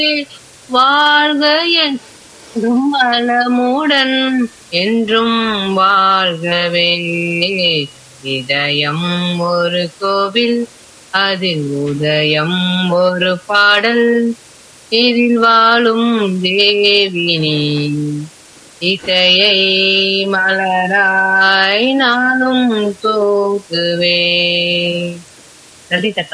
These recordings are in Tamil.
வாழ்க என்றும் வளமுடன் என்றும் வாழ்கவே இதயம் ஒரு கோவில் அதில் உதயம் ஒரு பாடல் இதில் வாழும் தேவினி இசையை மலராய் நானும் தோக்குவேன் நன்றி தக்கா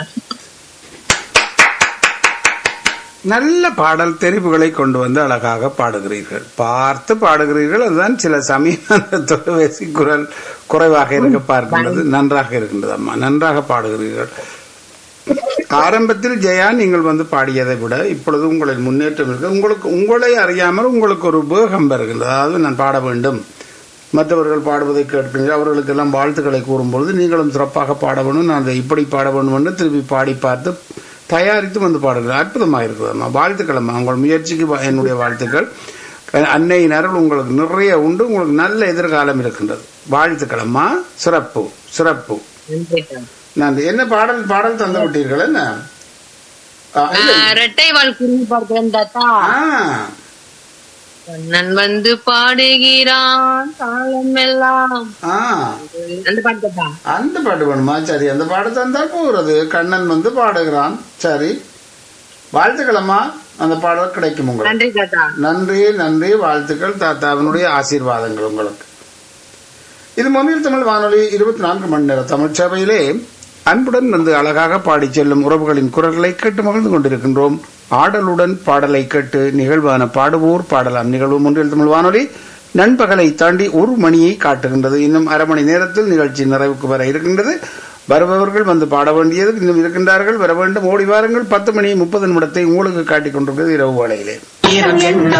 நல்ல பாடல் தெரிவுகளை கொண்டு வந்து அழகாக பாடுகிறீர்கள் பார்த்து பாடுகிறீர்கள் அதுதான் சில சமயம் அந்த தொலைபேசி குரல் குறைவாக இருக்க பார்க்கின்றது நன்றாக இருக்கின்றது அம்மா நன்றாக பாடுகிறீர்கள் ஆரம்பத்தில் ஜெயா நீங்கள் வந்து பாடியதை விட இப்பொழுது உங்களின் முன்னேற்றம் இருக்கு உங்களுக்கு உங்களை அறியாமல் உங்களுக்கு ஒரு வேகம் வருகின்றது அதாவது நான் பாட வேண்டும் மற்றவர்கள் பாடுவதை கேட்பீர்கள் அவர்களுக்கெல்லாம் வாழ்த்துக்களை கூறும்பொழுது நீங்களும் சிறப்பாக பாட வேண்டும் நான் அதை இப்படி பாட வேண்டும் என்று திருப்பி பாடி பார்த்து தயாரித்து வந்து பாடுகிறது அற்புதமாக இருக்குதும்மா வாழ்த்துக்கள் அம்மா உங்கள் முயற்சிக்கு வா- என்னுடைய வாழ்த்துக்கள் அன்னையின் அருள் உங்களுக்கு நிறைய உண்டு உங்களுக்கு நல்ல எதிர்காலம் இருக்கின்றது வாழ்த்துக்கள் அம்மா சிறப்பு சிறப்பு நன்றி தக்கா நான் என்ன பாடல் பாடல் தந்து விட்டீர்கள் என்ன ஆ, இல்லை. ஆஹ் ரெட்டை வாழ் குருவி பார்த்தேன் தாத்தா ஆ, கண்ணன் வந்து பாடுகிறான் காலம் எல்லாம் ஆ, அந்த பாட்டு தாத்தா அந்த பாட்டு வேணுமா சரி அந்த பாட்டு தந்தால் போகிறது கண்ணன் வந்து பாடுகிறான் சரி வாழ்த்துக்களம்மா அந்த பாடல் கிடைக்கும் உங்களுக்கு நன்றி தாத்தா நன்றி நன்றி வாழ்த்துக்கள் தாத்தாவினுடைய ஆசீர்வாதங்கள் உங்களுக்கு இது மொழியில் தமிழ் வானொலி இருபத்தி நான்கு மணி நேர தமிழ் சேவையிலே அன்புடன் வந்து அழகாக பாடிச் செல்லும் உறவுகளின் குரல்களை கேட்டு மகிழ்ந்து கொண்டிருக்கின்றோம் ஆடலுடன் பாடலை கேட்டு நிகழ்வான பாடுவோர் பாடலாம் நிகழ்வு ஒன்றில் தமிழ் வானொலி நண்பகலை தாண்டி ஒரு மணியை காட்டுகின்றது இன்னும் அரை மணி நேரத்தில் நிகழ்ச்சி நிறைவுக்கு வர இருக்கின்றது வருபவர்கள் வந்து பாட வேண்டியது இன்னும் இருக்கின்றார்கள் வர வேண்டும் ஓடி வாருங்கள் பத்து மணி முப்பது நிமிடத்தை உங்களுக்கு காட்டிக் கொண்டிருக்கிறது இரவு வேளையிலே